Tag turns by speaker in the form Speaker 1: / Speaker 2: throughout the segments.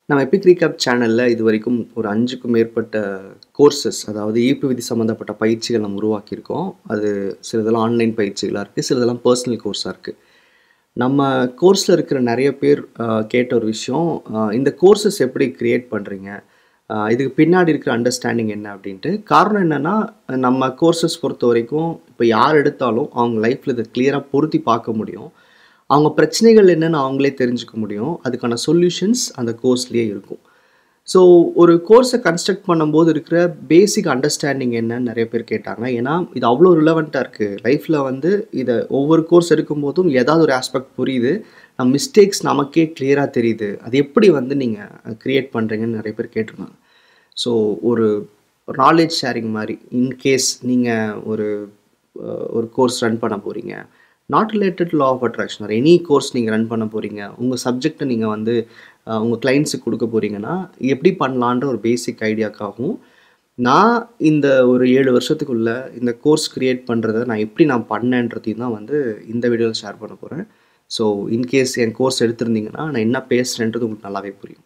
Speaker 1: நம்ம Epic recap சேனலில் இது வரைக்கும் ஒரு அஞ்சுக்கும் மேற்பட்ட கோர்சஸ் அதாவது ஈர்ப்பு விதி சம்மந்தப்பட்ட பயிற்சிகள் நம்ம உருவாக்கியிருக்கோம் அது சிலதெல்லாம் ஆன்லைன் பயிற்சிகளாக இருக்குது சிலதெல்லாம் பர்சனல் கோர்ஸாக இருக்குது நம்ம கோர்ஸில் இருக்கிற நிறைய பேர் அஹ், கேட்ட ஒரு விஷயம் அஹ், இந்த கோர்சஸ் எப்படி க்ரியேட் பண்ணுறீங்க இதுக்கு பின்னாடி இருக்கிற அண்டர்ஸ்டாண்டிங் என்ன அப்படின்ட்டு காரணம் என்னென்னா நம்ம கோர்சஸ் பொறுத்த வரைக்கும் இப்போ யார் எடுத்தாலும் அவங்க லைஃப்பில் இதை கிளியராக பொருத்தி பார்க்க முடியும் அவங்க பிரச்சனைகள் என்னன்னு அவங்களே தெரிஞ்சுக்க முடியும் அதுக்கான சொல்யூஷன்ஸ் அந்த கோர்ஸ்லேயே இருக்கும் ஸோ ஒரு கோர்ஸை கன்ஸ்ட்ரக்ட் பண்ணும்போது இருக்கிற பேசிக் அண்டர்ஸ்டாண்டிங் என்னன்னு நிறைய பேர் கேட்டாங்க ஏன்னா இது அவ்வளோ ரிலவெண்ட்டாக இருக்குது லைஃப்பில் வந்து இதை ஒவ்வொரு கோர்ஸ் எடுக்கும்போதும் ஏதாவது ஒரு ஆஸ்பெக்ட் புரியுது நம்ம மிஸ்டேக்ஸ் நமக்கே கிளியராக தெரியுது அது எப்படி வந்து நீங்கள் க்ரியேட் பண்ணுறீங்கன்னு நிறைய பேர் கேட்டிருந்தாங்க ஸோ ஒரு நாலேஜ் ஷேரிங் மாதிரி இன்கேஸ் நீங்கள் ஒரு அஹ், ஒரு கோர்ஸ் ரன் பண்ண போகிறீங்க not related law of attraction or any course நீங்கள் ரன் பண்ண போகிறீங்க உங்கள் சப்ஜெக்டை நீங்கள் வந்து அஹ், உங்கள் கிளைண்ட்ஸுக்கு கொடுக்க போகிறீங்கன்னா எப்படி பண்ணலான்ற ஒரு பேசிக் ஐடியாக்காகவும் நான் இந்த ஒரு ஏழு வருஷத்துக்குள்ள இந்த கோர்ஸ் க்ரியேட் பண்ணுறத நான் எப்படி நான் பண்ணேன்றதையும் தான் வந்து இந்த வீடியோவில் ஷேர் பண்ண போகிறேன் ஸோ இன்கேஸ் என் கோர்ஸ் எடுத்திருந்தீங்கன்னா நான் என்ன பேசுகிறேன்றது உங்களுக்கு நல்லாவே புரியும்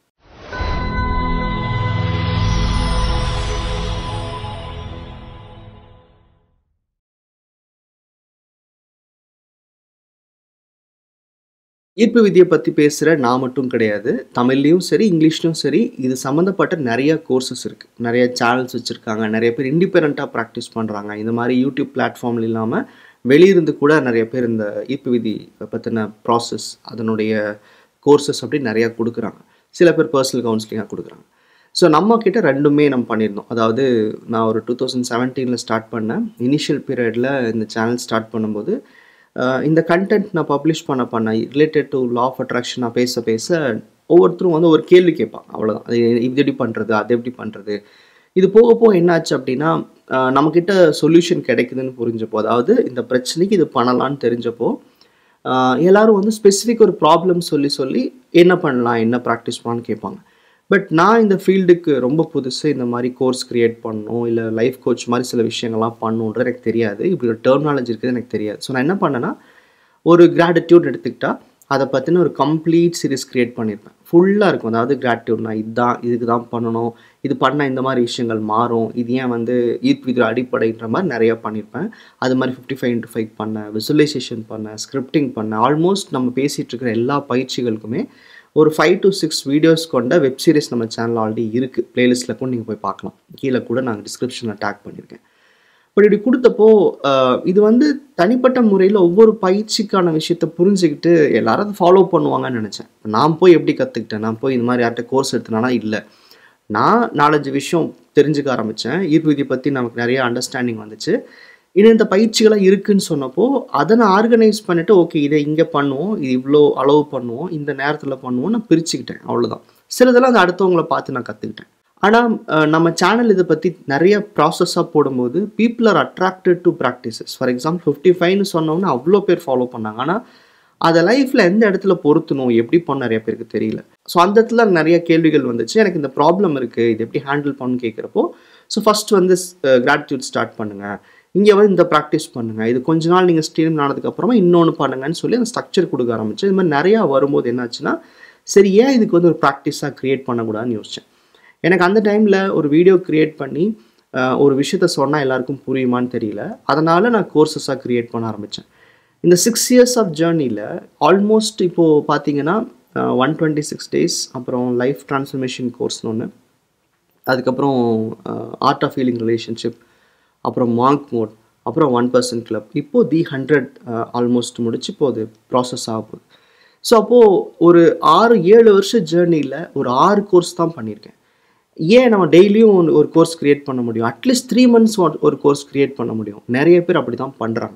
Speaker 1: ஈர்ப்பு விதியை பற்றி பேசுகிற நான் மட்டும் கிடையாது தமிழ்லேயும் சரி இங்கிலீஷ்லையும் சரி இது சம்மந்தப்பட்ட நிறைய கோர்சஸ் இருக்குது நிறைய சேனல்ஸ் வச்சுருக்காங்க நிறைய பேர் இண்டிபெண்ட்டாக ப்ராக்டிஸ் பண்ணுறாங்க இந்த மாதிரி யூடியூப் பிளாட்ஃபார்மில் இல்லாமல் வெளியிருந்து கூட நிறைய பேர் இந்த ஈர்ப்பு விதி பற்றின ப்ராசஸ் அதனுடைய கோர்சஸ் அப்படி நிறையா கொடுக்குறாங்க சில பேர் பர்சனல் கவுன்சிலிங்காக கொடுக்குறாங்க ஸோ நம்ம கிட்ட ரெண்டுமே நம்ம பண்ணியிருந்தோம் அதாவது நான் ஒரு டூ தௌசண்ட் செவன்டீனில் ஸ்டார்ட் பண்ணேன் இனிஷியல் பீரியடில் இந்த சேனல் ஸ்டார்ட் பண்ணும்போது அஹ், இந்த கண்டென்ட் நான் பப்ளிஷ் பண்ண பண்ண related to law of attraction நான் பேச பேச ஒவ்வொருத்தரும் வந்து ஒரு கேள்வி கேட்பாங்க அவ்வளோதான் அது இது எப்படி பண்ணுறது அது எப்படி பண்ணுறது இது போக போக என்னாச்சு அப்படின்னா அஹ், நம்மக்கிட்ட சொல்யூஷன் கிடைக்குதுன்னு புரிஞ்சப்போ அதாவது இந்த பிரச்சனைக்கு இது பண்ணலான்னு தெரிஞ்சப்போ ஆஹ் எல்லாரும் வந்து ஸ்பெசிஃபிக் ஒரு ப்ராப்ளம் சொல்லி சொல்லி என்ன பண்ணலாம் என்ன ப்ராக்டிஸ் பண்ணலாம்னு கேட்பாங்க பட் நான் இந்த ஃபீல்டுக்கு ரொம்ப புதுசு இந்த மாதிரி கோர்ஸ் க்ரியேட் பண்ணணும் இல்லை லைஃப் கோச் மாதிரி சில விஷயங்கள்லாம் பண்ணணுன்றது எனக்கு தெரியாது இப்படி ஒரு டெர்மினாலஜி இருக்குது எனக்கு தெரியாது ஸோ நான் என்ன பண்ணேன்னா ஒரு கிராட்டிடியூட் எடுத்துக்கிட்டா அதை பற்றின ஒரு கம்ப்ளீட் சீரிஸ் க்ரியேட் பண்ணியிருப்பேன் ஃபுல்லாக இருக்கும் அதாவது கிராட்டிடியூட்னா இதுதான் இதுக்கு தான் பண்ணணும் இது பண்ணால் இந்த மாதிரி விஷயங்கள் மாறும் இது ஏன் வந்து ஈர்ப்பு விதி அடிப்படைன்ற மாதிரி நிறையா பண்ணியிருப்பேன் அது மாதிரி ஃபிஃப்டி ஃபைவ் இன்ட்டு ஃபைவ் பண்ணேன் விசுவலைசேஷன் பண்ணேன் ஸ்கிரிப்டிங் பண்ணேன் ஆல்மோஸ்ட் நம்ம பேசிகிட்டு இருக்கிற எல்லா பயிற்சிகளுக்குமே ஒரு ஃபைவ் டு சிக்ஸ் வீடியோஸ் கொண்ட வெப் சீரிஸ் நம்ம சேனல் ஆல்ரெடி இருக்குது பிளேலிஸ்ட்டில் கூட நீங்கள் போய் பார்க்கலாம் கீழே கூட நான் டிஸ்கிரிப்ஷனில் டேக் பண்ணியிருக்கேன் பட் இப்படி கொடுத்தப்போ ஆஹ், இது வந்து தனிப்பட்ட முறையில் ஒவ்வொரு பயிற்சிக்கான விஷயத்த புரிஞ்சுக்கிட்டு எல்லாரும் அதை ஃபாலோ பண்ணுவாங்கன்னு நினச்சேன் நான் போய் எப்படி கற்றுக்கிட்டேன் நான் போய் இந்த மாதிரி யார்கிட்ட கோர்ஸ் எடுத்தேனா இல்லை நான் நாலஞ்சு விஷயம் தெரிஞ்சுக்க ஆரம்பித்தேன் ஈர்ப்பு விதியை பற்றி நமக்கு நிறைய அண்டர்ஸ்டாண்டிங் வந்துச்சு இன்னும் இந்த பயிற்சிகளாக இருக்குன்னு சொன்னப்போ அதை நான் ஆர்கனைஸ் பண்ணிவிட்டு ஓகே இதை இங்கே பண்ணுவோம் இது இவ்வளோ அளவு பண்ணுவோம் இந்த நேரத்தில் பண்ணுவோம் நான் பிரிச்சுக்கிட்டேன் அவ்வளோதான் சிலதெல்லாம் அந்த அடுத்தவங்கள பார்த்து நான் கற்றுக்கிட்டேன் ஆனால் நம்ம சேனல் இதை பற்றி நிறைய ப்ராசஸாக போடும்போது people are attracted to practices for example fifty ஃபைவ்னு சொன்னோன்னே அவ்வளோ பேர் ஃபாலோ பண்ணாங்க ஆனால் அதை லைஃப்பில் எந்த இடத்துல பொருத்தணும் எப்படி பண்ண நிறைய பேருக்கு தெரியல ஸோ அந்த இடத்துல நிறைய கேள்விகள் வந்துச்சு எனக்கு இந்த ப்ராப்ளம் இருக்குது இது எப்படி ஹேண்டில் பண்ணணும்னு கேட்குறப்போ ஸோ ஃபஸ்ட் வந்து கிராட்டிடியூட் ஸ்டார்ட் பண்ணுங்கள் இங்கே வந்து இந்த ப்ராக்டிஸ் பண்ணுங்கள் இது கொஞ்ச நாள் நீங்கள் ஸ்ட்ரீம் ஆனதுக்கப்புறமா இன்னொன்று பண்ணுங்கன்னு சொல்லி அந்த ஸ்ட்ரக்சர் கொடுக்க ஆரம்பிச்சு இது மாதிரி நிறையா வரும்போது என்னாச்சுன்னா சரி ஏன் இதுக்கு வந்து ஒரு ப்ராக்டிஸாக க்ரியேட் பண்ணக்கூடாதுன்னு யோசித்தேன் எனக்கு அந்த டைமில் ஒரு வீடியோ க்ரியேட் பண்ணி அஹ், ஒரு விஷயத்த சொன்னால் எல்லாருக்கும் புரியுமான்னு தெரியல அதனால் நான் கோர்சஸாக க்ரியேட் பண்ண ஆரம்பித்தேன் இந்த சிக்ஸ் இயர்ஸ் ஆஃப் ஜேர்னியில் ஆல்மோஸ்ட் இப்போது பார்த்தீங்கன்னா ஒன் டுவெண்ட்டி சிக்ஸ் டேஸ் அப்புறம் லைஃப் ட்ரான்ஸ்ஃபர்மேஷன் கோர்ஸ்னு ஒன்று அதுக்கப்புறம் ஆர்ட் ஆஃப் ஹீலிங் ரிலேஷன்ஷிப் அப்புறம் மாங்க் மோட் அப்புறம் ஒன் பர்சன்ட் கிளப் இப்போது தி ஹண்ட்ரட் ஆல்மோஸ்ட் முடிச்சு இப்போ அது ப்ராசஸ் ஆக போகுது ஸோ அப்போது ஒரு ஆறு ஏழு வருஷ ஜேர்னியில் ஒரு ஆறு கோர்ஸ் தான் பண்ணியிருக்கேன் ஏன் நம்ம டெய்லியும் ஒரு- ஒரு கோர்ஸ் க்ரியேட் பண்ண முடியும் அட்லீஸ்ட் த்ரீ மந்த்ஸ் ஒரு கோர்ஸ் க்ரியேட் பண்ண முடியும் நிறைய பேர் அப்படி தான் பண்ணுறாங்க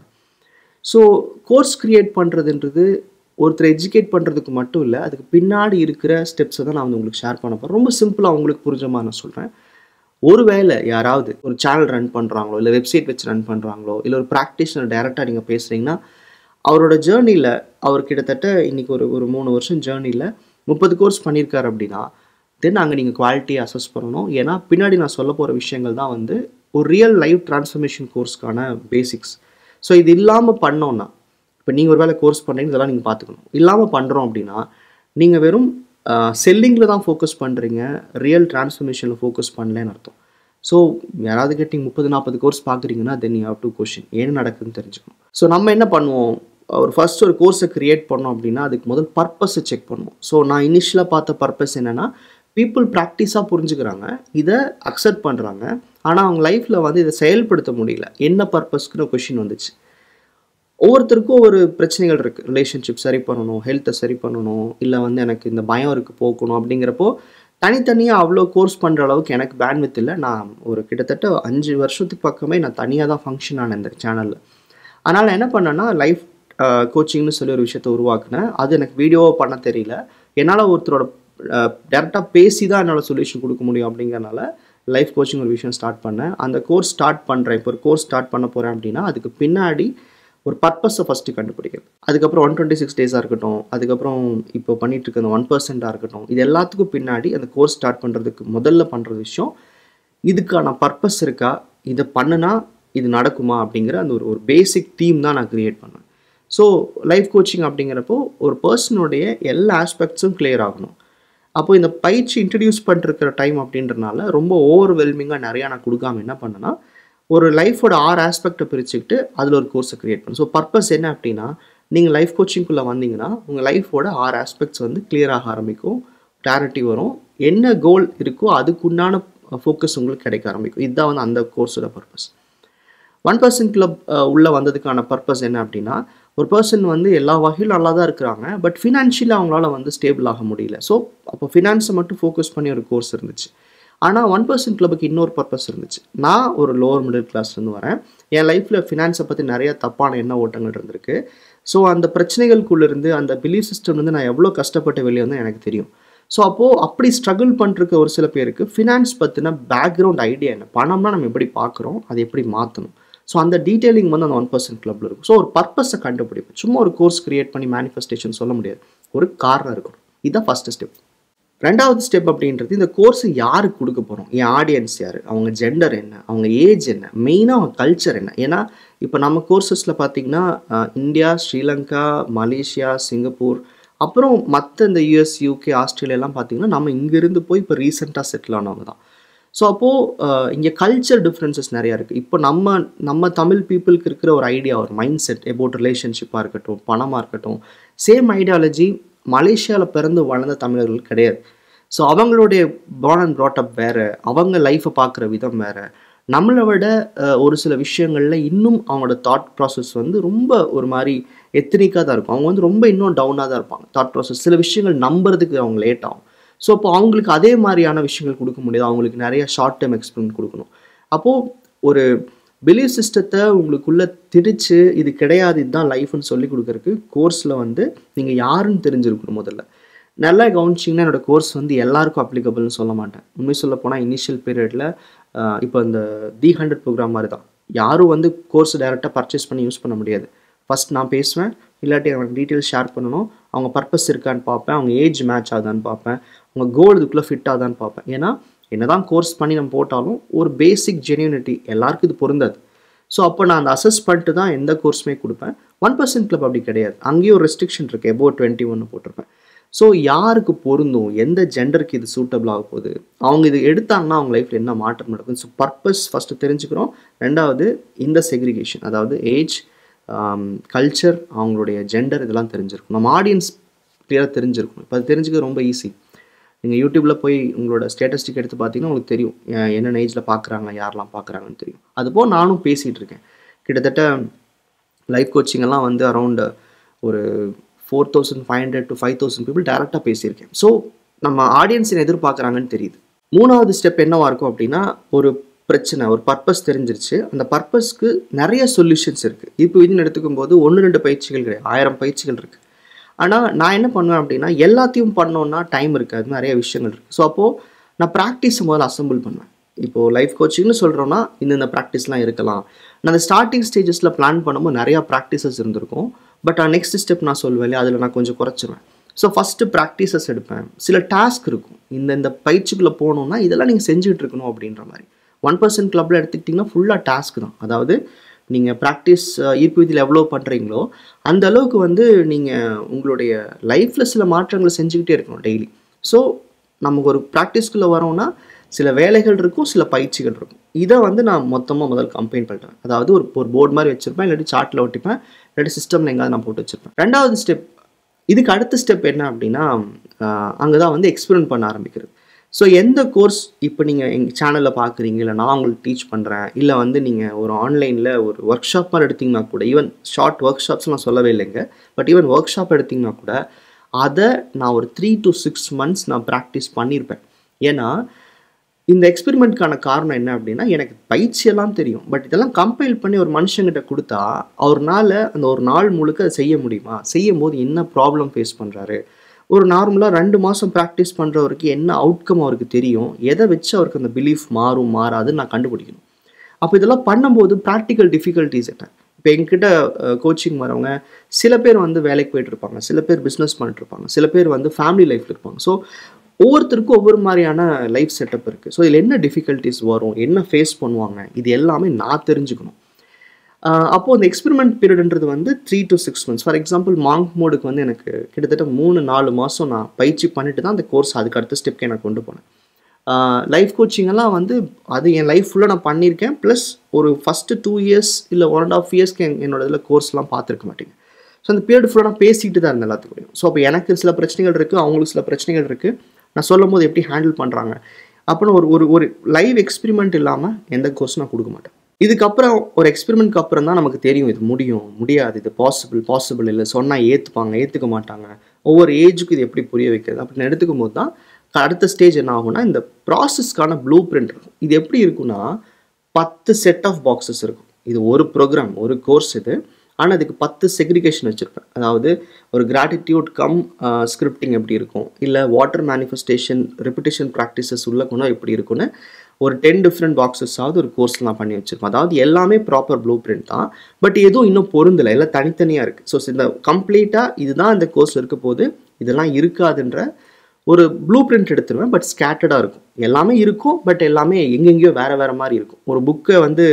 Speaker 1: ஸோ கோர்ஸ் க்ரியேட் பண்ணுறதுன்றது ஒருத்தர் எஜுகேட் பண்ணுறதுக்கு மட்டும் இல்லை அதுக்கு பின்னாடி இருக்கிற ஸ்டெப்ஸை தான் நான் வந்து உங்களுக்கு ஷேர் பண்ண போகிறேன் ரொம்ப சிம்பிளாக உங்களுக்கு புரிஞ்ச மாதிரி நான் சொல்கிறேன் ஒருவேளை யாராவது ஒரு சேனல் ரன் பண்ணுறாங்களோ இல்லை வெப்சைட் வச்சு ரன் பண்ணுறாங்களோ இல்லை ஒரு ப்ராக்டிஷனர் டைரெக்டாக நீங்கள் பேசுகிறீங்கன்னா அவரோட ஜேர்னியில் அவர் கிட்டத்தட்ட இன்றைக்கி ஒரு ஒரு மூணு வருஷம் ஜேர்னியில் முப்பது கோர்ஸ் பண்ணியிருக்காரு அப்படின்னா தென் அங்கே நீங்கள் குவாலிட்டியை அசஸ் பண்ணணும் ஏன்னா பின்னாடி நான் சொல்ல போகிற விஷயங்கள் தான் வந்து ஒரு ரியல் லைஃப் ட்ரான்ஸ்ஃபர்மேஷன் கோர்ஸ்க்கான பேசிக்ஸ் ஸோ இது இல்லாமல் பண்ணோன்னா இப்போ நீங்கள் ஒரு வேளை கோர்ஸ் பண்ணுறீங்க இதெல்லாம் நீங்கள் பார்த்துக்கணும் இல்லாமல் பண்ணுறோம் அப்படின்னா நீங்கள் வெறும் செல்லிங்கில் தான் ஃபோக்கஸ் பண்ணுறீங்க ரியல் டிரான்ஸ்ஃபர்மேஷனில் ஃபோக்கஸ் பண்ணலன்னு அர்த்தம் ஸோ யாராவது கேட்டு நீங்கள் முப்பது நாற்பது கோர்ஸ் பார்க்குறீங்கன்னா then you have to question ஏன் நடக்குதுன்னு தெரிஞ்சுக்கணும் ஸோ நம்ம என்ன பண்ணுவோம் ஒரு ஃபர்ஸ்ட் ஒரு கோர்ஸை க்ரியேட் பண்ணோம் அப்படின்னா அதுக்கு முதல் பர்பஸை செக் பண்ணுவோம் ஸோ நான் இனிஷியலாக பார்த்த பர்பஸ் என்னென்னா பீப்புள் ப்ராக்டிஸாக புரிஞ்சுக்கிறாங்க இதை அக்செப்ட் பண்ணுறாங்க ஆனால் அவங்க லைஃப்பில் வந்து இதை செயல்படுத்த முடியல என்ன பர்பஸ்க்குன்னு கொஷின் வந்துச்சு ஒவ்வொருத்தருக்கும் ஒரு பிரச்சனைகள் இருக்குது ரிலேஷன்ஷிப் சரி பண்ணணும் ஹெல்த்தை சரி பண்ணணும் இல்லை வந்து எனக்கு இந்த பயம் இருக்குது போக்கணும் அப்படிங்கிறப்போ தனித்தனியாக அவ்வளோ கோர்ஸ் பண்ணுற அளவுக்கு எனக்கு பேண்ட்வித் இல்லை நான் ஒரு கிட்டத்தட்ட அஞ்சு வருஷத்துக்கு பக்கமே நான் தனியாக தான் ஃபங்க்ஷன் ஆனேன் இந்த சேனலில் அதனால் நான் என்ன பண்ணேன்னா லைஃப் கோச்சிங்னு சொல்லி ஒரு விஷயத்தை உருவாக்குனேன் அது எனக்கு வீடியோவாக பண்ண தெரியல என்னால் ஒருத்தரோட டேரெக்டாக பேசி தான் என்னால் சொல்யூஷன் கொடுக்க முடியும் அப்படிங்கிறனால லைஃப் கோச்சிங் ஒரு விஷயம் ஸ்டார்ட் பண்ணேன் அந்த கோர்ஸ் ஸ்டார்ட் பண்ணுறேன் இப்போ ஒரு கோர்ஸ் ஸ்டார்ட் பண்ண போகிறேன் அப்படின்னா அதுக்கு பின்னாடி ஒரு பர்பஸை ஃபஸ்ட்டு கண்டுபிடிக்கிறது அதுக்கப்புறம் ஒன் டுவெண்ட்டி சிக்ஸ் டேஸாக இருக்கட்டும் அதுக்கப்புறம் இப்போ பண்ணிட்டு இருக்க அந்த ஒன் பர்சன்டாக இருக்கட்டும் இது எல்லாத்துக்கும் பின்னாடி அந்த கோர்ஸ் ஸ்டார்ட் பண்ணுறதுக்கு முதல்ல பண்ணுற விஷயம் இதுக்கான பர்பஸ் இருக்கா இதை பண்ணுனா இது நடக்குமா அப்படிங்கிற அந்த ஒரு ஒரு பேசிக் தீம் தான் நான் க்ரியேட் பண்ணேன் ஸோ லைஃப் கோச்சிங் அப்படிங்கிறப்போ ஒரு பர்சனுடைய எல்லா ஆஸ்பெக்ட்ஸும் கிளியர் ஆகணும் அப்போ இந்த பயிற்சி இன்ட்ரடியூஸ் பண்ணிருக்கிற டைம் அப்படின்றனால ரொம்ப ஓவர்வெல்மிங்காக நிறையா நான் கொடுக்காம என்ன பண்ணேன்னா ஒரு லைஃபோட ஆறு ஆஸ்பெக்டை பிரிச்சுக்கிட்டு அதில் ஒரு கோர்ஸை க்ரியேட் பண்ணு ஸோ பர்பஸ் என்ன அப்படின்னா நீங்கள் லைஃப் கோச்சிங்குள்ளே வந்தீங்கன்னா உங்கள் லைஃபோட ஆறு ஆஸ்பெக்ட்ஸ் வந்து கிளியர் ஆக ஆரம்பிக்கும் கிளாரிட்டி வரும் என்ன கோல் இருக்கோ அதுக்குண்டான ஃபோக்கஸ் உங்களுக்கு கிடைக்க ஆரம்பிக்கும் இதுதான் வந்து அந்த கோர்ஸோட பர்பஸ் ஒன் பர்சன்ட் கிளப் உள்ளே வந்ததுக்கான பர்பஸ் என்ன அப்படின்னா ஒரு பர்சன் வந்து எல்லா வகையிலும் நல்லா தான் இருக்கிறாங்க பட் ஃபினான்ஷியலாக அவங்களால வந்து ஸ்டேபிள் ஆக முடியல ஸோ அப்போ ஃபினான்ஸை மட்டும் ஃபோக்கஸ் பண்ணி ஒரு கோர்ஸ் இருந்துச்சு ஆனால் ஒன் பர்சன்ட் கிளப்புக்கு இன்னொரு பர்பஸ் இருந்துச்சு நான் ஒரு லோவர் மிடில் கிளாஸ்லேருந்து வரேன் என் லைஃப்பில் ஃபினான்ஸை பற்றி நிறைய தப்பான எண்ண ஓட்டங்கள் இருந்திருக்கு ஸோ அந்த பிரச்சனைகளுக்குள்ளேருந்து அந்த பிலீஃப் சிஸ்டம்லேருந்து நான் எவ்வளோ கஷ்டப்பட்டு வெளியே வந்தேன் எனக்கு தெரியும் ஸோ அப்போது அப்படி ஸ்ட்ரகிள் பண்ணிருக்க ஒரு சில பேருக்கு ஃபினான்ஸ் பற்றின பேக்ரவுண்ட் ஐடியா என்ன பணம்னா நம்ம எப்படி பார்க்குறோம் அதை எப்படி மாற்றணும் ஸோ அந்த டீட்டெயிலிங் வந்து அந்த ஒன் பர்சன்ட் கிளப்பில் இருக்கும் ஸோ ஒரு பர்பஸை கண்டுபிடிப்பேன் சும்மா ஒரு கோர்ஸ் கிரியேட் பண்ணி மேனிஃபெஸ்டேஷன் சொல்ல முடியாது ஒரு காரணம் இருக்கணும் இதுதான் ஃபஸ்ட்டு ஸ்டெப் ரெண்டாவது ஸ்டெப் அப்படின்றது இந்த கோர்ஸை யாருக்கு கொடுக்க போகிறோம் என் ஆடியன்ஸ் யார் அவங்க ஜெண்டர் என்ன அவங்க ஏஜ் என்ன மெயினாக அவங்க கல்ச்சர் என்ன ஏன்னா இப்போ நம்ம கோர்சஸில் பார்த்தீங்கன்னா இந்தியா ஸ்ரீலங்கா மலேசியா சிங்கப்பூர் அப்புறம் மற்ற இந்த யூஎஸ் யூகே ஆஸ்திரேலியாலாம் பார்த்தீங்கன்னா நம்ம இங்கேருந்து போய் இப்போ ரீசெண்டாக செட்டில் ஆனவங்க தான் ஸோ அப்போது இங்கே கல்ச்சர் டிஃப்ரென்சஸ் நிறையா இருக்குது இப்போ நம்ம நம்ம தமிழ் பீப்புளுக்கு இருக்கிற ஒரு ஐடியா ஒரு மைண்ட் செட் எபவுட் ரிலேஷன்ஷிப்பாக இருக்கட்டும் பணமாக இருக்கட்டும் சேம் ஐடியாலஜி மலேசியாவில் பிறந்து வளர்ந்த தமிழர்கள் கிடையாது ஸோ அவங்களுடைய பார்ன் அண்ட் ப்ராட்டப் வேறு அவங்க லைஃப்பை பார்க்குற விதம் வேறு நம்மளை விட ஒரு சில விஷயங்களில் இன்னும் அவங்களோட தாட் ப்ராசஸ் வந்து ரொம்ப ஒரு மாதிரி எத்தனிக்காக தான் இருக்கும் அவங்க வந்து ரொம்ப இன்னும் டவுனாக தான் இருப்பாங்க தாட் ப்ராசஸ் சில விஷயங்கள் நம்புறதுக்கு அவங்க லேட் ஆகும் ஸோ அப்போ அவங்களுக்கு அதே மாதிரியான விஷயங்கள் கொடுக்க முடியாது அவங்களுக்கு நிறைய ஷார்ட் டேர்ம் எக்ஸ்பீரியன்ஸ் கொடுக்கணும் அப்போது ஒரு பிலீஃப் சிஸ்டத்தை உங்களுக்குள்ளே திரிச்சு இது கிடையாது இதுதான் லைஃப்னு சொல்லி கொடுக்குறதுக்கு கோர்ஸில் வந்து நீங்கள் யாருன்னு தெரிஞ்சிருக்கணும் முதல்ல நல்லா கவனிச்சிங்கன்னா என்னோடய கோர்ஸ் வந்து எல்லாருக்கும் அப்ளிகபிள்னு சொல்ல மாட்டேன் உண்மை சொல்ல போனால் இனிஷியல் பீரியடில் இப்போ இந்த தி ஹண்ட்ரட் ப்ரோக்ராம் மாதிரி தான் யாரும் வந்து கோர்ஸ் டைரெக்டாக பர்ச்சேஸ் பண்ணி யூஸ் பண்ண முடியாது ஃபஸ்ட் நான் பேசுவேன் இல்லாட்டி அவங்களுக்கு டீட்டெயில்ஸ் ஷேர் பண்ணணும் அவங்க பர்பஸ் இருக்கான்னு பார்ப்பேன் அவங்க ஏஜ் மேட்ச் ஆகுதான்னு பார்ப்பேன் அவங்க கோல் இதுக்குள்ளே ஃபிட் ஆகுதான்னு பார்ப்பேன் ஏன்னா என்ன தான் கோர்ஸ் பண்ணி நம்ம போட்டாலும் ஒரு பேசிக் ஜென்யூனிட்டி எல்லாருக்கும் இது பொருந்தாது ஸோ அப்போ நான் அந்த அசஸ் பண்ணிட்டு தான் எந்த கோர்ஸுமே கொடுப்பேன் ஒன் பர்சன்ட் கிளப் அப்படி கிடையாது அங்கேயும் ஒரு ரெஸ்ட்ரிக்ஷன் இருக்குது எபோ டுவெண்ட்டி ஒன்று போட்டிருப்பேன் ஸோ யாருக்கு பொருந்தும் எந்த ஜெண்டருக்கு இது சூட்டபிள் ஆக போகுது அவங்க இது எடுத்தாங்கன்னா அவங்க லைஃப்பில் என்ன மாற்றம் நடக்கும் ஸோ பர்பஸ் ஃபஸ்ட்டு தெரிஞ்சுக்கிறோம் ரெண்டாவது இந்த செக்ரிகேஷன் அதாவது ஏஜ் கல்ச்சர் அவங்களுடைய ஜெண்டர் இதெல்லாம் தெரிஞ்சிருக்கும் நம்ம ஆடியன்ஸ் கிளியராக தெரிஞ்சிருக்கணும் இப்போ அது தெரிஞ்சுக்க ரொம்ப ஈஸி நீங்கள் யூடியூப்பில் போய் உங்களோட ஸ்டேட்டஸ்டிக் எடுத்து பார்த்தீங்கன்னா உங்களுக்கு தெரியும் என்னென்ன ஏஜில் பார்க்குறாங்க யாரெல்லாம் பார்க்குறாங்கன்னு தெரியும் அதுபோல் நானும் பேசிகிட்டு இருக்கேன் கிட்டத்தட்ட லைஃப் கோச்சிங்கெல்லாம் வந்து அரௌண்ட் ஒரு four thousand five hundred to five thousand people டேரெக்டாக பேசியிருக்கேன் ஸோ நம்ம ஆடியன்ஸின் எதிர்பார்க்குறாங்கன்னு தெரியுது மூணாவது ஸ்டெப் என்னவாக இருக்கும் அப்படின்னா ஒரு பிரச்சனை ஒரு பர்பஸ் தெரிஞ்சிருச்சு அந்த பர்பஸ்க்கு நிறைய சொல்யூஷன்ஸ் இருக்குது இப்போ இதுன்னு எடுத்துக்கும் போது ஒன்று ரெண்டு பயிற்சிகள் கிடையாது ஆயிரம் பயிற்சிகள் இருக்குது ஆனால் நான் என்ன பண்ணுவேன் அப்படின்னா எல்லாத்தையும் பண்ணோன்னா டைம் இருக்காது நிறைய விஷயங்கள் இருக்குது ஸோ அப்போது நான் ப்ராக்டிஸ் முதல்ல அசம்பிள் பண்ணுவேன் இப்போது லைஃப் கோச்சிங்னு சொல்கிறோன்னா இந்தந்த ப்ராக்டிஸ்லாம் இருக்கலாம் நான் அந்த ஸ்டார்டிங் ஸ்டேஜஸில் பிளான் பண்ணும்போது நிறையா ப்ராக்டிசஸ் இருந்திருக்கும் பட் நெக்ஸ்ட் ஸ்டெப் நான் சொல்வேன் அதில் நான் கொஞ்சம் குறைச்சிருவேன் ஸோ ஃபஸ்ட்டு ப்ராக்டிசஸ் எடுப்பேன் சில டாஸ்க் இருக்கும் இந்த இந்த பயிற்சிக்குள்ளே போகணுன்னா இதெல்லாம் நீங்கள் செஞ்சுட்டு இருக்கணும் அப்படின்ற மாதிரி ஒன் பர்சன்ட் கிளப்பில் எடுத்துக்கிட்டிங்கன்னா ஃபுல்லாக டாஸ்க் தான் அதாவது நீங்கள் ப்ராக்டிஸ் ஈர்ப்பு விதியில் எவ்வளோ பண்ணுறீங்களோ அந்த அளவுக்கு வந்து நீங்கள் உங்களுடைய லைஃப்பில் சில மாற்றங்களை செஞ்சுக்கிட்டே இருக்கணும் டெய்லி ஸோ நமக்கு ஒரு ப்ராக்டிஸ்க்குள்ளே வரோம்னா சில வேலைகள் இருக்கும் சில பயிற்சிகள் இருக்கும் இதை வந்து நான் மொத்தமாக முதல் கம்பைன் பண்ணுறேன் அதாவது ஒரு ஒரு போர்டு மாதிரி வச்சுருப்பேன் இல்லாட்டி சார்ட்டில் ஒட்டிப்பேன் இல்லாட்டி சிஸ்டமில் எங்கேயாவது நான் போட்டு வச்சுருப்பேன் ரெண்டாவது ஸ்டெப் இதுக்கு அடுத்த ஸ்டெப் என்ன அப்படின்னா அங்கே தான் வந்து எக்ஸ்பெரிமெண்ட் பண்ண ஆரம்பிக்கிறது ஸோ எந்த கோர்ஸ் இப்போ நீங்கள் எங்கள் சேனலில் பார்க்குறீங்க இல்லை நான் உங்களுக்கு டீச் பண்ணுறேன் இல்லை வந்து நீங்கள் ஒரு ஆன்லைனில் ஒரு ஒர்க் ஷாப் மாதிரி எடுத்திங்கன்னா கூட ஈவன் ஷார்ட் ஒர்க் ஷாப்ஸ் நான் சொல்லவே இல்லைங்க பட் ஈவன் ஒர்க் ஷாப் எடுத்திங்கன்னா கூட அதை நான் ஒரு த்ரீ டு சிக்ஸ் மந்த்ஸ் நான் ப்ராக்டிஸ் பண்ணியிருப்பேன் ஏன்னா இந்த எக்ஸ்பெரிமெண்ட்கான காரணம் என்ன அப்படின்னா எனக்கு பயிற்சியெல்லாம் தெரியும் பட் இதெல்லாம் கம்பைல் பண்ணி ஒரு மனுஷங்கிட்ட கொடுத்தா அவர்னால அந்த ஒரு நாள் முழுக்க அதை செய்ய முடியுமா செய்யும் போது என்ன ப்ராப்ளம் ஃபேஸ் பண்ணுறாரு ஒரு நார்மலாக ரெண்டு மாதம் ப்ராக்டிஸ் பண்ணுறவருக்கு என்ன அவுட்கம் அவருக்கு தெரியும் எதை வச்சு அவருக்கு அந்த பிலீஃப் மாறும் மாறாதுன்னு நான் கண்டுபிடிக்கணும் அப்போ இதெல்லாம் பண்ணும்போது ப்ராக்டிக்கல் டிஃபிகல்ட்டிஸ் என்ன இப்போ எங்ககிட்ட கோச்சிங் வரவங்க சில பேர் வந்து வேலைக்கு போயிட்டு இருப்பாங்க சில பேர் பிஸ்னஸ் பண்ணிட்டு இருப்பாங்க சில பேர் வந்து ஃபேமிலி லைஃப்பில் இருப்பாங்க ஸோ ஒவ்வொருத்தருக்கும் ஒவ்வொரு மாதிரியான லைஃப் செட்டப் இருக்குது ஸோ இதில் என்ன டிஃபிகல்ட்டிஸ் வரும் என்ன ஃபேஸ் பண்ணுவாங்க இது எல்லாமே நான் தெரிஞ்சுக்கணும் அப்போது அந்த எக்ஸ்பெரிமெண்ட் பீரியட்ன்றது வந்து three to six months for example monk மோடுக்கு வந்து எனக்கு கிட்டத்தட்ட மூணு நாலு மாதம் நான் பயிற்சி பண்ணிட்டு தான் அந்த கோர்ஸ் அதுக்கு அடுத்த ஸ்டெப்க்கு நான் கொண்டு போனேன் லைஃப் கோச்சிங்கெல்லாம் வந்து அது என் லைஃப் ஃபுல்லாக நான் பண்ணியிருக்கேன் ப்ளஸ் ஒரு ஃபஸ்ட்டு டூ இயர்ஸ் இல்லை ஒன் அண்ட் ஆஃப் இயர்ஸ்க்கு என்னோட இதில் கோர்ஸ்லாம் பார்த்துருக்க மாட்டேங்க ஸோ அந்த பீரியட் ஃபுல்லாக நான் பேசிக்கிட்டு தான் இருந்தேன் எல்லாத்துக்கும் ஸோ அப்போ எனக்கு சில பிரச்சனைகள் இருக்குது அவங்களுக்கு சில பிரச்சனைகள் இருக்குது நான் சொல்லும் போது எப்படி ஹேண்டில் பண்ணுறாங்க அப்படின்னு ஒரு ஒரு ஒரு லைவ் எக்ஸ்பெரிமெண்ட் இல்லாமல் எந்த கோர்ஸும் நான் கொடுக்க மாட்டேன் இதுக்கப்புறம் ஒரு எக்ஸ்பெரிமெண்ட்க்கு அப்புறம் தான் நமக்கு தெரியும் இது முடியும் முடியாது இது பாசிபிள் பாசிபிள் இல்லை சொன்னால் ஏற்றுப்பாங்க ஏற்றுக்க மாட்டாங்க ஒவ்வொரு ஏஜுக்கு இது எப்படி புரிய வைக்கிறது அப்படின்னு எடுத்துக்கும் போது தான் அடுத்த ஸ்டேஜ் என்ன ஆகும்னா இந்த ப்ராசஸ்க்கான ப்ளூ பிரிண்ட் இருக்கும் இது எப்படி இருக்குன்னா பத்து செட் ஆஃப் பாக்ஸஸ் இருக்கும் இது ஒரு ப்ரோக்ராம் ஒரு கோர்ஸ் இது ஆனால் அதுக்கு பத்து செக்ரிகேஷன் வச்சுருப்பேன் அதாவது ஒரு கிராட்டிடியூட் கம் ஸ்கிரிப்டிங் எப்படி இருக்கும் இல்லை வாட்டர் மேனிஃபெஸ்டேஷன் ரெப்புடேஷன் ப்ராக்டிசஸ் உள்ள குணம் எப்படி இருக்குன்னு ஒரு டென் டிஃப்ரெண்ட் பாக்ஸஸாவது ஒரு கோர்ஸ் நான் பண்ணி வச்சுருப்பேன் அதாவது எல்லாமே ப்ராப்பர் ப்ளூ பிரிண்ட் தான் பட் எதுவும் இன்னும் பொருந்தலை எல்லாம் தனித்தனியாக இருக்குது ஸோ இந்த கம்ப்ளீட்டாக இதுதான் இந்த கோர்ஸ் இருக்க போது இதெல்லாம் இருக்காதுன்ற ஒரு ப்ளூ பிரிண்ட் எடுத்துருவேன் பட் ஸ்கேட்டர்டாக இருக்கும் எல்லாமே இருக்கும் பட் எல்லாமே எங்கெங்கேயோ வேறு வேறு மாதிரி இருக்கும் ஒரு புக்கை வந்து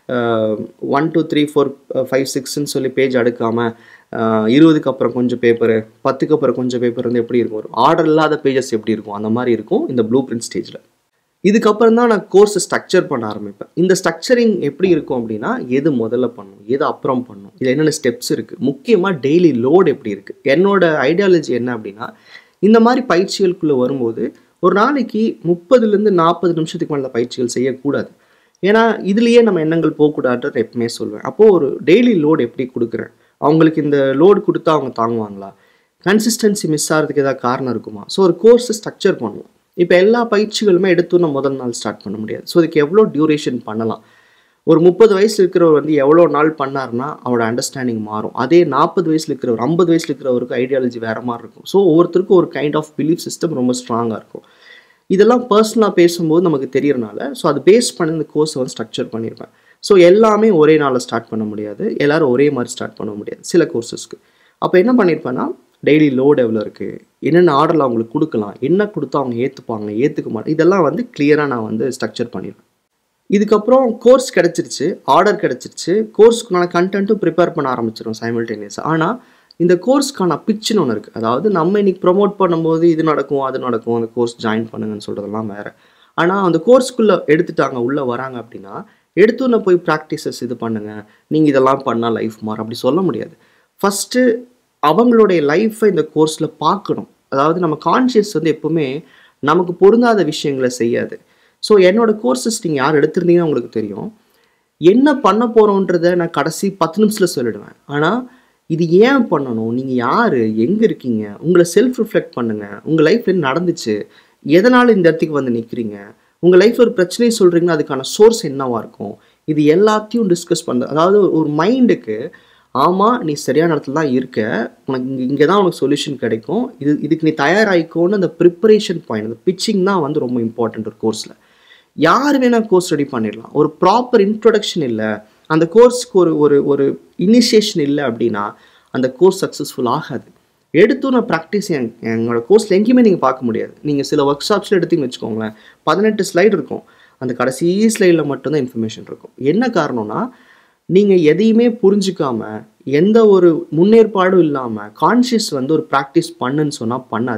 Speaker 1: one two three four five சிக்ஸ்ன்னு சொல்லி பேஜ் அடுக்காமல் இருபதுக்கு அப்புறம் கொஞ்சம் பேப்பரு பத்துக்கு அப்புறம் கொஞ்சம் பேப்பர் வந்து எப்படி இருக்கும் ஒரு ஆர்டர் இல்லாத பேஜஸ் எப்படி இருக்கும் அந்த மாதிரி இருக்கும் இந்த ப்ளூ பிரிண்ட் ஸ்டேஜில் இதுக்கப்புறம் தான் நான் கோர்ஸை ஸ்ட்ரக்சர் பண்ண ஆரம்பிப்பேன் இந்த ஸ்ட்ரக்சரிங் எப்படி இருக்கும் அப்படின்னா எது முதல்ல பண்ணும் எது அப்புறம் பண்ணும் இதில் என்னென்ன ஸ்டெப்ஸ் இருக்குது முக்கியமாக டெய்லி லோடு எப்படி இருக்குது என்னோட ஐடியாலஜி என்ன அப்படின்னா இந்த மாதிரி பயிற்சிகளுக்குள்ளே வரும்போது ஒரு நாளைக்கு முப்பதுலேருந்து நாற்பது நிமிஷத்துக்கு மேலே பயிற்சிகள் செய்யக்கூடாது ஏன்னா இதுலேயே நம்ம எண்ணங்கள் போகக்கூடாதுன்ற எப்பவுமே சொல்லுவேன் அப்போது ஒரு டெய்லி லோடு எப்படி கொடுக்குறேன் அவங்களுக்கு இந்த லோடு கொடுத்தா அவங்க தாங்குவாங்களா கன்சிஸ்டன்சி மிஸ் ஆகிறதுக்கு ஏதாவது காரணம் இருக்குமா ஸோ ஒரு கோர்ஸை ஸ்ட்ரக்சர் பண்ணுவோம் இப்போ எல்லா பயிற்சிகளுமே எடுத்து நம்ம முதல் நாள் ஸ்டார்ட் பண்ண முடியாது ஸோ இதுக்கு எவ்வளோ டியூரேஷன் பண்ணலாம் ஒரு முப்பது வயசில் இருக்கிறவர் வந்து எவ்வளோ நாள் பண்ணார்னா அவரோட அண்டர்ஸ்டாண்டிங் மாறும் அதே நாற்பது வயசில் இருக்கிறவர் ஐம்பது வயசில் இருக்கிறவருக்கு ஐடியாலஜி வேறு மாதிரி இருக்கும் ஸோ ஒவ்வொருத்தருக்கும் ஒரு கைண்ட் ஆஃப் பிலீஃப் சிஸ்டம் ரொம்ப ஸ்ட்ராங்காக இருக்கும் இதெல்லாம் பர்சனலாக பேசும்போது நமக்கு தெரியறனால ஸோ அது பேஸ் பண்ணி இந்த கோர்ஸை வந்து ஸ்ட்ரக்சர் பண்ணியிருப்பேன் ஸோ எல்லாமே ஒரே நாளில் ஸ்டார்ட் பண்ண முடியாது எல்லோரும் ஒரே மாதிரி ஸ்டார்ட் பண்ண முடியாது சில கோர்சஸ்க்கு அப்போ என்ன பண்ணியிருப்பேன்னா டெய்லி லோட் எவ்வளோ இருக்குது என்னென்ன ஆர்டரில் அவங்களுக்கு கொடுக்கலாம் என்ன கொடுத்தா அவங்க ஏற்றுப்பாங்க ஏற்றுக்க மாட்டேன் இதெல்லாம் வந்து கிளியராக நான் வந்து ஸ்ட்ரக்சர் பண்ணிடுவேன் இதுக்கப்புறம் கோர்ஸ் கிடச்சிருச்சு ஆர்டர் கிடச்சிருச்சு கோர்ஸ்க்குனால கண்டென்ட்டும் ப்ரிப்பேர் பண்ண ஆரம்பிச்சிடும் சைமல்டேனியஸ் ஆனால் இந்த கோர்ஸ்க்கான பிச்சுன்னு ஒன்று இருக்குது அதாவது நம்ம இன்னைக்கு ப்ரொமோட் பண்ணும்போது இது நடக்கும் அது நடக்கும் அந்த கோர்ஸ் ஜாயின் பண்ணுங்கன்னு சொல்கிறதெல்லாம் வேறு ஆனால் அந்த கோர்ஸ்க்குள்ளே எடுத்துட்டாங்க உள்ளே வராங்க அப்படின்னா எடுத்துன்னு போய் ப்ராக்டிசஸ் இது பண்ணுங்கள் நீங்கள் இதெல்லாம் பண்ணால் லைஃப் மாறும் அப்படி சொல்ல முடியாது ஃபஸ்ட்டு அவங்களுடைய லைஃப்பை இந்த கோர்ஸில் பார்க்கணும் அதாவது நம்ம கான்ஷியஸ் வந்து எப்போவுமே நமக்கு பொருந்தாத விஷயங்களை செய்யாது ஸோ என்னோட கோர்சஸ் நீங்கள் யார் எடுத்திருந்தீங்கன்னா உங்களுக்கு தெரியும் என்ன பண்ண போகிறோன்றத நான் கடைசி பத்து நிமிஷத்தில் சொல்லிடுவேன் ஆனால் இது ஏன் பண்ணணும் நீங்கள் யார் எங்கே இருக்கீங்க உங்களை செல்ஃப் ரிஃப்ளெக்ட் பண்ணுங்கள் உங்கள் லைஃப்ல என்ன நடந்துச்சு எதனால் இந்த இடத்துக்கு வந்து நிற்கிறீங்க உங்கள் லைஃப் ஒரு பிரச்சனையை சொல்கிறீங்கன்னா அதுக்கான சோர்ஸ் என்னவாக இருக்கும் இது எல்லாத்தையும் டிஸ்கஸ் பண்ணுறது அதாவது ஒரு மைண்டுக்கு ஆமாம் நீ சரியான இடத்துல தான் இருக்க உனக்கு இங்கே இங்கே தான் உனக்கு சொல்யூஷன் கிடைக்கும் இது இதுக்கு நீ தயாராகிக்கோன்னு அந்த ப்ரிப்பரேஷன் பாயிண்ட் அந்த பிச்சிங் தான் வந்து ரொம்ப இம்பார்ட்டண்ட் ஒரு கோர்ஸில் யார் வேணால் கோர்ஸ் ரெடி பண்ணிடலாம் ஒரு ப்ராப்பர் இன்ட்ரொடக்ஷன் இல்லை அந்த கோர்ஸ்க்கு ஒரு ஒரு ஒரு இனிஷியேஷன் இல்லை அப்படின்னா அந்த கோர்ஸ் சக்ஸஸ்ஃபுல் ஆகாது எடுத்து நான் ப்ராக்டிஸ் என் எங்களோட கோர்ஸில் எங்கேயுமே நீங்கள் பார்க்க முடியாது நீங்கள் சில ஒர்க் ஷாப்ஸில் எடுத்தீங்கன்னு வச்சுக்கோங்களேன் பதினெட்டு ஸ்லைடு இருக்கும் அந்த கடைசி ஸ்லைடில் மட்டும்தான் இன்ஃபர்மேஷன் இருக்கும் என்ன காரணம்னா நீங்கள் எதையுமே புரிஞ்சிக்காம எந்த ஒரு முன்னேற்பாடும் இல்லாமல் கான்ஷியஸ் வந்து ஒரு ப்ராக்டிஸ் பண்ணுன்னு சொன்னால் பண்ணாது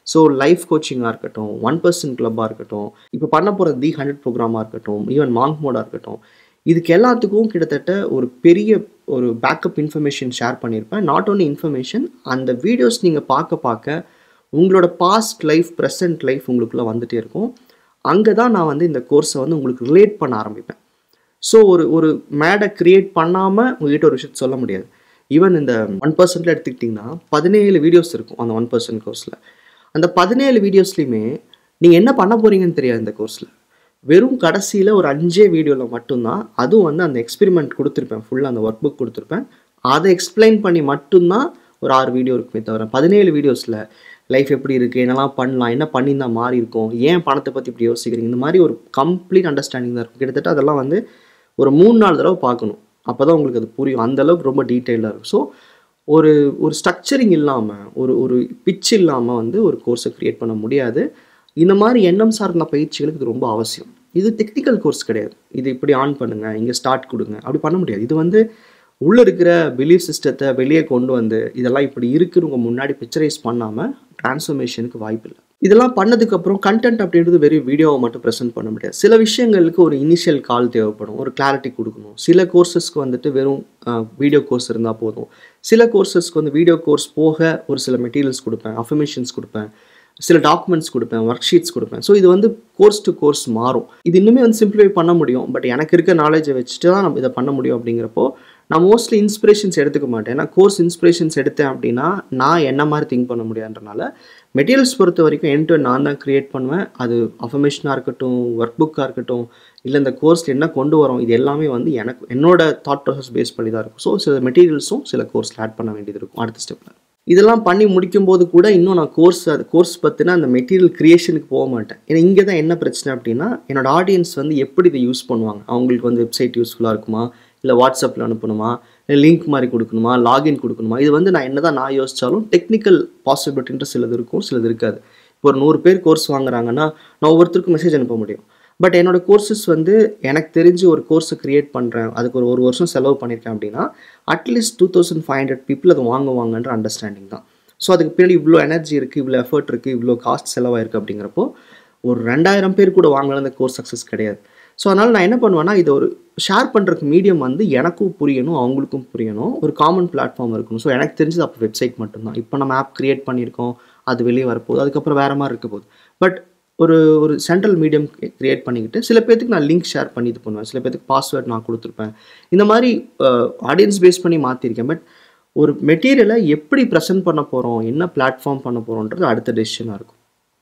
Speaker 1: ஸோ லைஃப் கோச்சிங்காக இருக்கட்டும் ஒன் பர்சன்ட் கிளப்பாக இருக்கட்டும் இப்போ பண்ண போகிற தி ஹண்ட்ரட் ப்ரோக்ராமாக இருக்கட்டும் ஈவன் மாங்க் மோடாக இருக்கட்டும் இதுக்கு எல்லாத்துக்கும் கிட்டத்தட்ட ஒரு பெரிய ஒரு பேக்கப் இன்ஃபர்மேஷன் ஷேர் பண்ணியிருப்பேன் நாட் ஓன்லி இன்ஃபர்மேஷன் அந்த வீடியோஸ் நீங்கள் பார்க்க பார்க்க உங்களோட பாஸ்ட் லைஃப் ப்ரெசன்ட் லைஃப் உங்களுக்குள்ளே வந்துகிட்டே இருக்கும் அங்கே தான் நான் வந்து இந்த கோர்ஸை வந்து உங்களுக்கு ரிலேட் பண்ண ஆரம்பிப்பேன் ஸோ ஒரு ஒரு மேடை க்ரியேட் பண்ணாமல் உங்ககிட்ட ஒரு விஷயத்த சொல்ல முடியாது ஈவன் இந்த ஒன் பர்சன்ட்ல எடுத்துக்கிட்டிங்கன்னா பதினேழு வீடியோஸ் இருக்கும் அந்த ஒன் பர்சன்ட் கோர்ஸில் அந்த பதினேழு வீடியோஸ்லையுமே நீங்கள் என்ன பண்ண போகிறீங்கன்னு தெரியாது இந்த கோர்ஸில் வெறும் கடைசியில் ஒரு அஞ்சே வீடியோவில் மட்டும்தான் அதுவும் வந்து அந்த எக்ஸ்பெரிமெண்ட் கொடுத்துருப்பேன் ஃபுல்லாக அந்த ஒர்க் புக் கொடுத்துருப்பேன் அதை எக்ஸ்பிளைன் பண்ணி மட்டும்தான் ஒரு ஆறு வீடியோ இருக்குமே தவிர பதினேழு வீடியோஸில் லைஃப் எப்படி இருக்குது என்னெல்லாம் பண்ணலாம் என்ன பண்ணியிருந்தா மாறி இருக்கும் ஏன் பணத்தை பற்றி இப்படி யோசிக்கிறீங்க இந்த மாதிரி ஒரு கம்ப்ளீட் அண்டர்ஸ்டாண்டிங் தான் இருக்கும் கிட்டத்தட்ட அதெல்லாம் வந்து ஒரு மூணு நாலு தடவை பார்க்கணும் அப்போ தான் உங்களுக்கு அது புரியும் அந்த அளவுக்கு ரொம்ப டீட்டெயிலாக இருக்கும் ஸோ ஒரு ஒரு ஸ்ட்ரக்சரிங் இல்லாமல் ஒரு ஒரு பிச் இல்லாமல் வந்து ஒரு கோர்ஸை க்ரியேட் பண்ண முடியாது இந்த மாதிரி எண்ணம் சார்ந்த பயிற்சிகளுக்கு இது ரொம்ப அவசியம் இது டெக்னிக்கல் கோர்ஸ் கிடையாது இது இப்படி ஆன் பண்ணுங்கள் இங்கே ஸ்டார்ட் கொடுங்க அப்படி பண்ண முடியாது இது வந்து உள்ளே இருக்கிற பிலீஃப் சிஸ்டத்தை வெளியே கொண்டு வந்து இதெல்லாம் இப்படி இருக்குன்னு உங்கள் முன்னாடி பிக்சரைஸ் பண்ணாமல் டிரான்ஸ்ஃபர்மேஷனுக்கு வாய்ப்பு இல்லை இதெல்லாம் பண்ணதுக்கப்புறம் கண்டென்ட் அப்படின்றது வெறும் வீடியோவை மட்டும் ப்ரெசென்ட் பண்ண முடியாது சில விஷயங்களுக்கு ஒரு இனிஷியல் கால் தேவைப்படும் ஒரு கிளாரிட்டி கொடுக்கணும் சில கோர்சஸ்க்கு வந்துட்டு வெறும் வீடியோ கோர்ஸ் இருந்தால் போதும் சில கோர்சஸ்க்கு வந்து வீடியோ கோர்ஸ் போக ஒரு சில மெட்டீரியல்ஸ் கொடுப்பேன் அஃபர்மேஷன்ஸ் கொடுப்பேன் சில டாக்குமெண்ட்ஸ் கொடுப்பேன் ஒர்க் ஷீட்ஸ் கொடுப்பேன் ஸோ இது வந்து கோர்ஸ் டு கோர்ஸ் மாறும் இது இன்னுமே வந்து சிம்பிளிஃபை பண்ண முடியும் பட் எனக்கு இருக்க நாலேஜை வச்சுட்டு தான் நம்ம இதை பண்ண முடியும் அப்படிங்கிறப்போ நான் மோஸ்ட்லி இன்ஸ்பிரேஷன்ஸ் எடுத்துக்க மாட்டேன் ஏன்னா கோர்ஸ் இன்ஸ்பிரேஷன்ஸ் எடுத்தேன் அப்படின்னா நான் என்ன மாதிரி திங்க் பண்ண முடியாதுன்றனால மெட்டீரியல்ஸ் பொறுத்த வரைக்கும் என் டு நான் தான் க்ரியேட் பண்ணுவேன் அது அஃபர்மேஷனாக இருக்கட்டும் ஒர்க் புக்காக இருக்கட்டும் இல்லை இந்த கோர்ஸில் என்ன கொண்டு வரோம் இது எல்லாமே வந்து எனக்கு என்னோட தாட் ப்ராசஸ் பேஸ் பண்ணி தான் இருக்கும் ஸோ சில மெட்டீரியல்ஸும் சில கோர்ஸில் ஆட் பண்ண வேண்டியது இருக்கும் அடுத்த ஸ்டெப்பில் இதெல்லாம் பண்ணி முடிக்கும்போது கூட இன்னும் நான் கோர்ஸ் அது கோர்ஸ் பற்றினா அந்த மெட்டீரியல் க்ரியேஷனுக்கு போக மாட்டேன் ஏன்னா இங்கே தான் என்ன பிரச்சனை அப்படின்னா என்னோட ஆடியன்ஸ் வந்து எப்படி இதை யூஸ் பண்ணுவாங்க அவங்களுக்கு வந்து வெப்சைட் யூஸ்ஃபுல்லாக இருக்குமா இல்லை வாட்ஸ்அப்பில் அனுப்பணுமா இல்லை லிங்க் மாதிரி கொடுக்கணுமா லாகின் கொடுக்கணுமா இது வந்து நான் என்ன தான் நான் யோசித்தாலும் டெக்னிக்கல் பாசிபிலிட்டின்ற சிலது இருக்கும் சிலது இருக்காது இப்போ ஒரு நூறு பேர் கோர்ஸ் வாங்குறாங்கன்னா நான் ஒவ்வொருத்தருக்கும் மெசேஜ் அனுப்ப முடியும் பட் என்னோடய கோர்சஸ் வந்து எனக்கு தெரிஞ்சு ஒரு கோர்ஸை க்ரியேட் பண்ணுறேன் அதுக்கு ஒரு ஒரு வருஷம் செலவு பண்ணியிருக்கேன் அப்படின்னா at least two thousand five hundred people அதை வாங்குவாங்கன்ற அண்டர்ஸ்டாண்டிங் தான் ஸோ அதுக்கு பின்னாடி இவ்வளோ எனர்ஜி இருக்குது இவ்வளோ எஃபர்ட் இருக்குது இவ்வளோ காஸ்ட் செலவாயிருக்கு அப்படிங்கிறப்போ ஒரு ரெண்டாயிரம் பேர் கூட வாங்கலாம் அந்த கோர்ஸ் சக்ஸஸ் கிடையாது ஸோ அதனால் நான் என்ன பண்ணுவேன்னா இதை ஒரு ஷேர் பண்ணுறதுக்கு மீடியம் வந்து எனக்கும் புரியணும் அவங்களுக்கும் புரியணும் ஒரு காமன் பிளாட்ஃபார்ம் இருக்கணும் ஸோ எனக்கு தெரிஞ்சது அப்போ வெப்சைட் மட்டும்தான் இப்போ நம்ம ஆப் க்ரியேட் பண்ணியிருக்கோம் அது வெளியே வரப்போகுது அதுக்கப்புறம் வேறு மாதிரி இருக்க போகுது பட் ஒரு ஒரு சென்ட்ரல் மீடியம் க்ரியேட் பண்ணிக்கிட்டு சில பேர்த்துக்கு நான் லிங்க் ஷேர் பண்ணி இது பண்ணுவேன் சில பேர்த்துக்கு பாஸ்வேர்ட் நான் கொடுத்துருப்பேன் இந்த மாதிரி ஆடியன்ஸ் பேஸ் பண்ணி மாற்றிருக்கேன் பட் ஒரு மெட்டீரியலை எப்படி ப்ரெசென்ட் பண்ண போகிறோம் என்ன பிளாட்ஃபார்ம் பண்ண போகிறோன்றது அடுத்த டெசிஷனாக இருக்கும்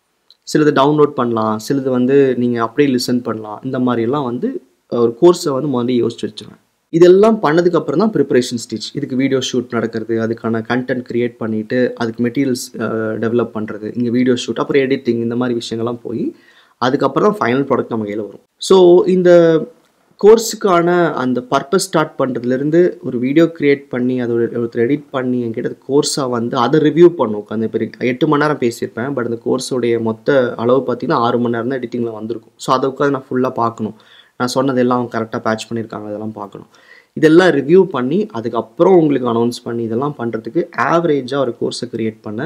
Speaker 1: சிலது டவுன்லோட் பண்ணலாம் சிலது வந்து நீங்கள் அப்படியே லிசன் பண்ணலாம் இந்த மாதிரிலாம் வந்து ஒரு கோர்ஸை வந்து முதல்ல யோசிச்சு வச்சுருவேன் இதெல்லாம் பண்ணதுக்கு அப்புறம் தான் ப்ரிப்பரேஷன் ஸ்டிச் இதுக்கு வீடியோ ஷூட் நடக்கிறது அதுக்கான கண்டென்ட் க்ரியேட் பண்ணிவிட்டு அதுக்கு மெட்டீரியல்ஸ் டெவலப் பண்ணுறது இங்கே வீடியோ ஷூட் அப்புறம் எடிட்டிங் இந்த மாதிரி விஷயங்கள்லாம் போய் அதுக்கப்புறம் தான் ஃபைனல் ப்ராடக்ட் நம்ம கையில் வரும் ஸோ இந்த கோர்ஸுக்கான அந்த பர்பஸ் ஸ்டார்ட் பண்ணுறதுலேருந்து ஒரு வீடியோ க்ரியேட் பண்ணி அதை ஒருத்தர் எடிட் பண்ணி என்கிட்ட அது கோர்ஸாக வந்து அதை ரிவ்யூ பண்ணும் உட்காந்து இப்போ எட்டு மணி நேரம் பேசியிருப்பேன் பட் அந்த கோர்ஸோடைய மொத்த அளவு பார்த்தீங்கன்னா ஆறு மணி நேரம் தான் எடிட்டிங்கில் வந்திருக்கும் ஸோ அதை உட்காந்து நான் ஃபுல்லாக பார்க்கணும் நான் சொன்னதெல்லாம் அவங்க கரெக்டாக பேட்ச் பண்ணியிருக்காங்க அதெல்லாம் பார்க்கணும் இதெல்லாம் ரிவ்யூ பண்ணி அதுக்கப்புறம் உங்களுக்கு அனௌன்ஸ் பண்ணி இதெல்லாம் பண்ணுறதுக்கு ஆவரேஜாக ஒரு கோர்ஸை க்ரியேட் பண்ண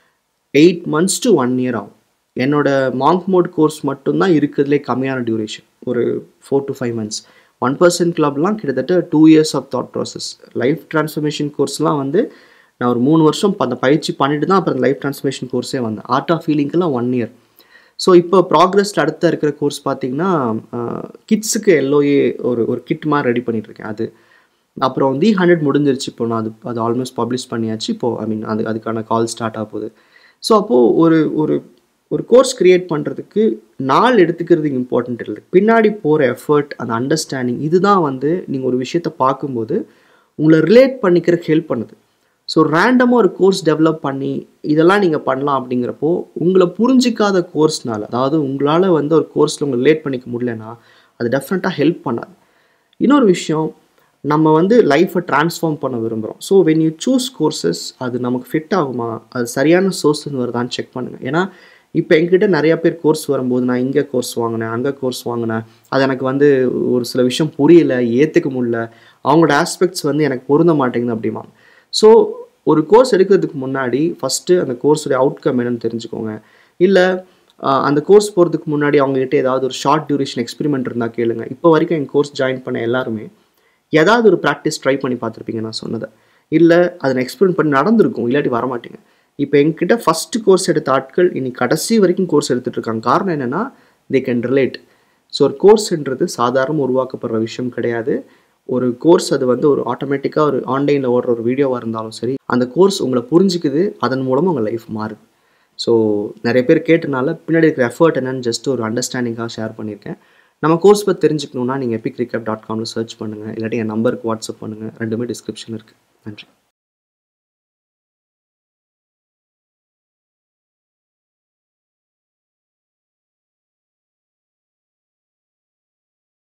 Speaker 1: eight months to one year ஆகும் என்னோட மாங்க் மோட் கோர்ஸ் மட்டும்தான் இருக்கிறதுலே கம்மியான டியூரேஷன் ஒரு four to five months one percent கிளப்லாம் கிட்டத்தட்ட two years of thought process life transformation கோர்ஸ்லாம் வந்து நான் ஒரு மூணு வருஷம் அந்த பயிற்சி பண்ணிட்டு தான் அப்புறம் லைஃப் ட்ரான்ஸ்ஃபர்மேஷன் கோர்ஸே வந்தேன் ஆர்ட் ஆஃப் ஃபீலிங்க்கெல்லாம் ஒன் இயர் ஸோ இப்போ ப்ராக்ரஸ்ட் அடுத்த இருக்கிற கோர்ஸ் பார்த்தீங்கன்னா கிட்ஸுக்கு எல்லோயே ஒரு ஒரு கிட் மாதிரி ரெடி பண்ணிகிட்ருக்கேன் அது அப்புறம் தி ஹண்ட்ரட் முடிஞ்சிருச்சு இப்போ நான் அது அது ஆல்மோஸ்ட் பப்ளிஷ் பண்ணியாச்சு இப்போது ஐ மீன் அது அதுக்கான கால் ஸ்டார்ட் ஆக போகுது ஸோ அப்போது ஒரு ஒரு ஒரு கோர்ஸ் க்ரியேட் பண்ணுறதுக்கு நாள் எடுத்துக்கிறது இம்பார்ட்டன்ட் இல்லை பின்னாடி போகிற எஃபர்ட் அந்த அண்டர்ஸ்டாண்டிங் இதுதான் வந்து நீங்கள் ஒரு விஷயத்த பார்க்கும்போது உங்களை ரிலேட் பண்ணிக்கிறதுக்கு ஹெல்ப் பண்ணுது ஸோ ரேண்டமாக ஒரு கோர்ஸ் டெவலப் பண்ணி இதெல்லாம் நீங்கள் பண்ணலாம் அப்படிங்கிறப்போ உங்களை புரிஞ்சிக்காத கோர்ஸ்னால அதாவது உங்களால் வந்து ஒரு கோர்ஸில் உங்களை ரிலேட் பண்ணிக்க முடியலன்னா அது டெஃபினட்டாக ஹெல்ப் பண்ணாது இன்னொரு விஷயம் நம்ம வந்து லைஃப்பை ட்ரான்ஸ்ஃபார்ம் பண்ண விரும்புகிறோம் so when you choose courses அது நமக்கு ஃபிட் ஆகுமா அது சரியான சோர்ஸ்னு வருதான்னு செக் பண்ணுங்கள் ஏன்னா இப்போ என்கிட்ட நிறையா பேர் கோர்ஸ் வரும்போது நான் இங்கே கோர்ஸ் வாங்கினேன் அங்கே கோர்ஸ் வாங்கினேன் அது எனக்கு வந்து ஒரு சில விஷயம் புரியல ஏற்றுக்க முடியல அவங்களோட ஆஸ்பெக்ட்ஸ் வந்து எனக்கு பொருந்த மாட்டேங்குது அப்படிம்பாங்க ஸோ ஒரு கோர்ஸ் எடுக்கிறதுக்கு முன்னாடி ஃபஸ்ட்டு அந்த கோர்ஸுடைய அவுட்கம் என்னன்னு தெரிஞ்சுக்கோங்க இல்லை அந்த கோர்ஸ் போகிறதுக்கு முன்னாடி அவங்ககிட்ட ஏதாவது ஒரு ஷார்ட் டியூரேஷன் எக்ஸ்பெரிமெண்ட் இருந்தால் கேளுங்க இப்போ வரைக்கும் என் கோர்ஸ் ஜாயின் பண்ண எல்லாருமே ஏதாவது ஒரு ப்ராக்டிஸ் ட்ரை பண்ணி பார்த்துருப்பீங்க நான் சொன்னதை இல்லை அதை நான் எக்ஸ்பிளைன் பண்ணி நடந்திருக்கும் இல்லாட்டி வரமாட்டீங்க இப்போ என்கிட்ட ஃபஸ்ட்டு கோர்ஸ் எடுத்த ஆட்கள் இனி கடைசி வரைக்கும் கோர்ஸ் எடுத்துகிட்டு இருக்காங்க காரணம் என்னென்னா தே கேன் ரிலேட் ஸோ ஒரு கோர்ஸ்ன்றது சாதாரண உருவாக்கப்படுற விஷயம் கிடையாது ஒரு கோர்ஸ் அது வந்து ஒரு ஆட்டோமேட்டிக்காக ஒரு ஆன்லைனில் ஓடுற ஒரு வீடியோவாக இருந்தாலும் சரி அந்த கோர்ஸ் உங்களை புரிஞ்சுக்குது அதன் மூலமாக உங்கள் லைஃப் மாறுது ஸோ நிறைய பேர் கேட்டனால பின்னாடி இருக்கிற எஃபர்ட் என்னன்னு ஜஸ்ட் ஒரு அண்டர்ஸ்டாண்டிங்காக ஷேர் பண்ணியிருக்கேன் நம்ம கோர்ஸ் பற்றி தெரிஞ்சுக்கணுன்னா நீங்கள் எபிக் ரிகப் டாட் காமில் சர்ச் பண்ணுங்கள் இல்லாட்டி என் நம்பருக்கு வாட்ஸ்அப் பண்ணுங்கள் ரெண்டுமே டிஸ்கிரிப்ஷன் இருக்குது நன்றி